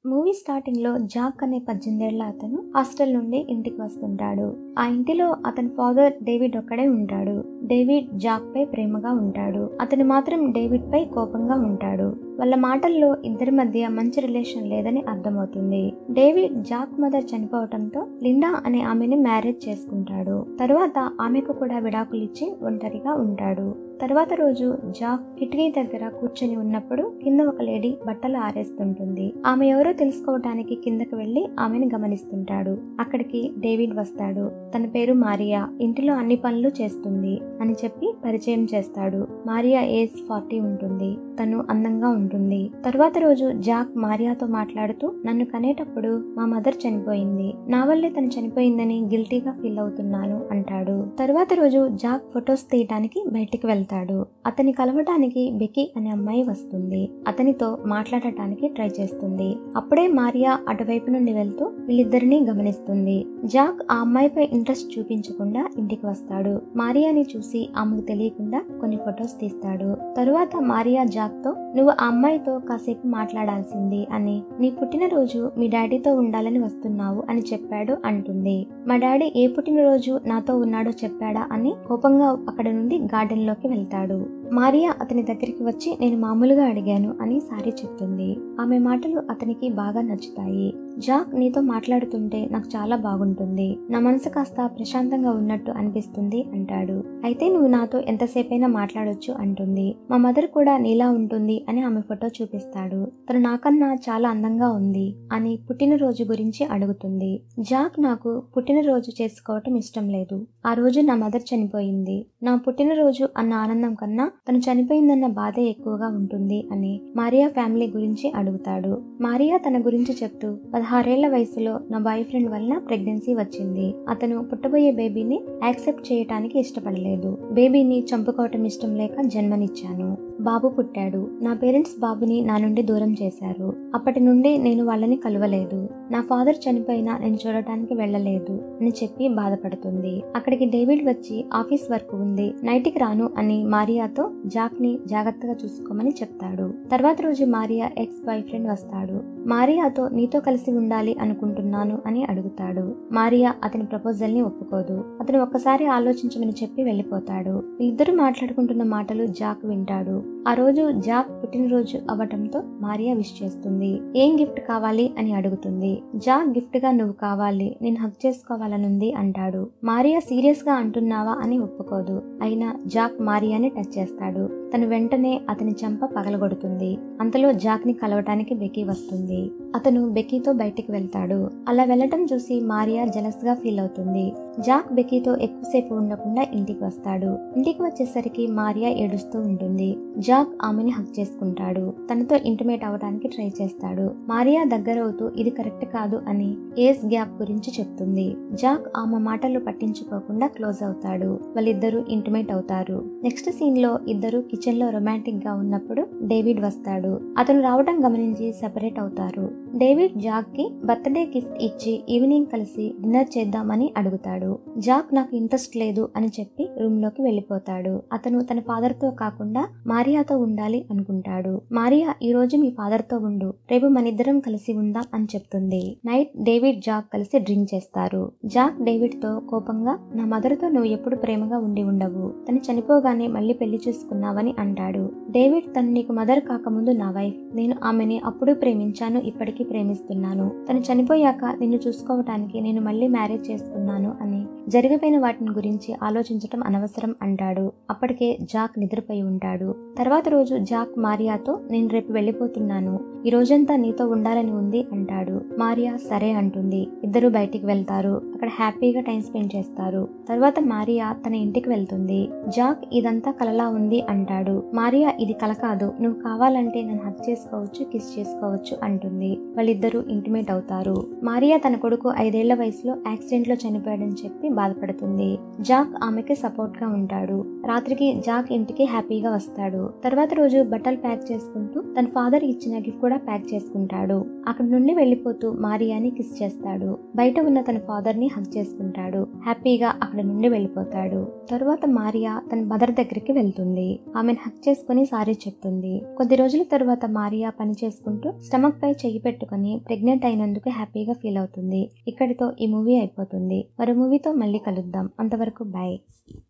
movie starting లో Jack అనే పద్దెనిమిదేళ్ల అతను హాస్టల్ నుండి ఇంటికి వస్తుంటాడు ఆ ఇంటిలో అతని ఫాదర్ డేవిడ్ ఒక్కడే ఉంటాడు డేవిడ్ జాక్ పై ప్రేమగా ఉంటాడు అతను మాత్రం డేవిడ్ పై కోపంగా ఉంటాడు వాళ్ళ మాటల్లో ఇద్దరి మధ్య మంచి రిలేషన్ లేదని అర్థమవుతుంది డేవిడ్ జాక్ మదర్ చనిపోవటంతో లిండా అనే ఆమెని మ్యారేజ్ చేసుకుంటాడు తరువాత ఆమెకు కూడా విడాకులిచ్చి ఒంటరిగా ఉంటాడు తర్వాత రోజు జాక్ కిటికీ దగ్గర కూర్చొని ఉన్నప్పుడు కింద ఒక లేడీ బట్టలు ఆరేస్తుంటుంది ఆమె ఎవరో తెలుసుకోవటానికి కిందకు వెళ్లి ఆమెను గమనిస్తుంటాడు అక్కడికి డేవిడ్ వస్తాడు తన పేరు మారియా ఇంటిలో అన్ని పనులు చేస్తుంది అని చెప్పి పరిచయం చేస్తాడు మారియా ఏజ్ ఫార్టీ ఉంటుంది తను అందంగా ఉంటుంది తరువాత రోజు జాక్ మారియాతో మాట్లాడుతూ నన్ను కనేటప్పుడు మా మదర్ చనిపోయింది నా వల్లే తను చనిపోయిందని గిల్టీగా ఫీల్ అవుతున్నాను అంటాడు తరువాత రోజు జాక్ ఫొటోస్ తీయటానికి బయటికి వెళ్తాడు అతని కలవటానికి బెకి అనే అమ్మాయి వస్తుంది అతనితో మాట్లాడటానికి ట్రై చేస్తుంది అప్పుడే మారియా అటువైపు నుండి వెళ్తూ వీళ్ళిద్దరిని గమనిస్తుంది జాక్ ఆ అమ్మాయిపై ఇంట్రెస్ట్ చూపించకుండా ఇంటికి వస్తాడు మారియాని చూసి ఆమెకు తెలియకుండా కొన్ని ఫొటోస్ తీస్తాడు తరువాత మారియా జాక్ తో నువ్వు ఆ అమ్మాయితో కాసేపు మాట్లాడాల్సింది అని నీ పుట్టినరోజు మీ డాడీతో ఉండాలని వస్తున్నావు అని చెప్పాడు అంటుంది మా డాడీ ఏ పుట్టినరోజు నాతో ఉన్నాడో చెప్పాడా అని కోపంగా అక్కడ నుండి గార్డెన్ లోకి వెళ్తాడు మారియా అతని దగ్గరికి వచ్చి నేను మామూలుగా అడిగాను అని సారీ చెప్తుంది ఆమె మాటలు అతనికి బాగా నచ్చుతాయి జాక్ నీతో మాట్లాడుతుంటే నాకు చాలా బాగుంటుంది నా మనసు కాస్త ప్రశాంతంగా ఉన్నట్టు అనిపిస్తుంది అంటాడు అయితే నువ్వు నాతో ఎంతసేపైనా మాట్లాడొచ్చు అంటుంది మా మదర్ కూడా నీలా ఉంటుంది అని ఆమె ఫోటో చూపిస్తాడు తను నాకన్నా చాలా అందంగా ఉంది అని పుట్టినరోజు గురించి అడుగుతుంది జాక్ నాకు పుట్టినరోజు చేసుకోవటం ఇష్టం లేదు ఆ రోజు నా మదర్ చనిపోయింది నా పుట్టినరోజు అన్న ఆనందం కన్నా తను చనిపోయిందన్న బాధే ఎక్కువగా ఉంటుంది అని మారియా ఫ్యామిలీ గురించి అడుగుతాడు మారియా తన గురించి చెప్తూ పదహారేళ్ల వయసులో నా బాయ్ ఫ్రెండ్ వలన ప్రెగ్నెన్సీ వచ్చింది అతను పుట్టబోయే బేబీని యాక్సెప్ట్ చేయటానికి ఇష్టపడలేదు బేబీని చంపుకోవటం ఇష్టం లేక జన్మనిచ్చాను బాబు పుట్టాడు నా పేరెంట్స్ బాబుని నా నుండి దూరం చేశారు అప్పటి నుండి నేను వాళ్ళని కలవలేదు నా ఫాదర్ చనిపోయినా నేను చూడటానికి వెళ్ళలేదు అని చెప్పి బాధపడుతుంది అక్కడికి డేవిడ్ వచ్చి ఆఫీస్ వర్క్ ఉంది నైట్కి రాను అని మారియాతో జాక్ ని జాగ్రత్తగా చూసుకోమని చెప్తాడు తర్వాత రోజు మారియా ఎక్స్ బాయ్ ఫ్రెండ్ వస్తాడు మారియాతో నీతో కలిసి ఉండాలి అనుకుంటున్నాను అని అడుగుతాడు మారియా అతని ప్రపోజల్ ని ఒప్పుకోదు అతను ఒక్కసారి ఆలోచించమని చెప్పి వెళ్ళిపోతాడు వీళ్ళిద్దరూ మాట్లాడుకుంటున్న మాటలు జాక్ వింటాడు ఆ రోజు జాక్ పుట్టినరోజు అవ్వటంతో మారియా విష్ చేస్తుంది ఏం గిఫ్ట్ కావాలి అని అడుగుతుంది జాక్ గిఫ్ట్ గా నువ్వు కావాలి నేను హక్ చేసుకోవాలనుంది అంటాడు మారియా సీరియస్ గా అంటున్నావా అని ఒప్పుకోదు అయినా జాక్ మారియాని టచ్ చేస్తాడు తను వెంటనే అతని చెంప పగలగొడుతుంది అంతలో జాక్ ని కలవటానికి బెకీ వస్తుంది అతను బెకీతో బయటికి వెళ్తాడు అలా వెళ్ళటం చూసి మారియా జలస్ గా ఫీల్ అవుతుంది జాక్ బెకీతో ఎక్కువసేపు ఉండకుండా ఇంటికి వస్తాడు ఇంటికి వచ్చేసరికి మారియా ఏడుస్తూ ఉంటుంది జాక్ ఆమెని హక్ చేసుకుంటాడు తనతో ఇంటిమేట్ అవడానికి ట్రై చేస్తాడు మారియా దగ్గరవుతూ ఇది కరెక్ట్ కాదు అని ఏజ్ గ్యాప్ గురించి చెప్తుంది జాక్ ఆమె మాటలు పట్టించుకోకుండా క్లోజ్ అవుతాడు వాళ్ళిద్దరూ ఇంటిమేట్ అవుతారు నెక్స్ట్ సీన్ లో ఇద్దరు కిచెన్ లో రొమాంటిక్ గా ఉన్నప్పుడు డేవిడ్ వస్తాడు అతను రావడం గమనించి సెపరేట్ అవుతారు డేవిడ్ జాక్ కి బర్త్డే గిఫ్ట్ ఇచ్చి ఈవినింగ్ కలిసి డిన్నర్ చేద్దామని అడుగుతాడు జాక్ నాకు ఇంట్రెస్ట్ లేదు అని చెప్పి రూమ్ లోకి వెళ్ళిపోతాడు అతను తన ఫాదర్ తో కాకుండా మారియాతో ఉండాలి అనుకుంటాడు మారియా ఈ రోజు మీ ఫాదర్ తో ఉండు రేపు మనిద్దరం కలిసి ఉందాం అని చెప్తుంది నైట్ డేవిడ్ జాక్ కలిసి డ్రింక్ చేస్తారు జాక్ డేవిడ్ తో కోపంగా నా మదర్ తో నువ్వు ఎప్పుడు ప్రేమగా ఉండి ఉండవు తను చనిపోగానే మళ్ళీ పెళ్లి చేసుకున్నావని అంటాడు డేవిడ్ తను నీకు మదర్ కాకముందు నా వైఫ్ నేను ఆమెని అప్పుడు ప్రేమించాను ఇప్పటికీ ప్రేమిస్తున్నాను తను చనిపోయాక నిన్ను చూసుకోవటానికి నేను మళ్ళీ మ్యారేజ్ చేసుకున్నాను అని జరిగిపోయిన వాటిని గురించి ఆలోచించటం అనవసరం అంటాడు అప్పటికే జాక్ నిద్రపోయి ఉంటాడు తర్వాత రోజు జాక్ మారియాతో నేను రేపు వెళ్ళిపోతున్నాను ఈ రోజంతా నీతో ఉండాలని ఉంది అంటాడు మారియా సరే అంటుంది ఇద్దరు బయటికి వెళ్తారు అక్కడ హ్యాపీగా టైం స్పెండ్ చేస్తారు తర్వాత మారియా తన ఇంటికి వెళ్తుంది జాక్ ఇదంతా కలలా ఉంది అంటాడు మారియా ఇది కల కాదు నువ్వు కావాలంటే నన్ను హక్ చేసుకోవచ్చు కిస్ చేసుకోవచ్చు అంటుంది వాళ్ళిద్దరూ ఇంటిమేట్ అవుతారు మారియా తన కొడుకు ఐదేళ్ల వయసులో యాక్సిడెంట్ లో చనిపోయాడని చెప్పి బాధపడుతుంది జాక్ ఆమెకి సపోర్ట్ సపోర్ట్ గా ఉంటాడు రాత్రికి జాక్ ఇంటికి హ్యాపీగా వస్తాడు తర్వాత రోజు బట్టలు ప్యాక్ చేసుకుంటూ తన ఫాదర్ ఇచ్చిన గిఫ్ట్ కూడా ప్యాక్ చేసుకుంటాడు అక్కడ నుండి వెళ్ళిపోతూ మారియాని కిస్ చేస్తాడు బయట ఉన్న తన ఫాదర్ ని హక్ చేసుకుంటాడు హ్యాపీగా అక్కడ నుండి వెళ్ళిపోతాడు తరువాత మారియా తన మదర్ దగ్గరికి వెళ్తుంది ఆమెను హక్ చేసుకుని సారీ చెప్తుంది కొద్ది రోజుల తరువాత మారియా పని చేసుకుంటూ స్టమక్ పై చెయ్యి పెట్టుకుని ప్రెగ్నెంట్ అయినందుకు హ్యాపీగా ఫీల్ అవుతుంది ఇక్కడితో ఈ మూవీ అయిపోతుంది మరో మూవీతో మళ్ళీ కలుద్దాం అంతవరకు బాయ్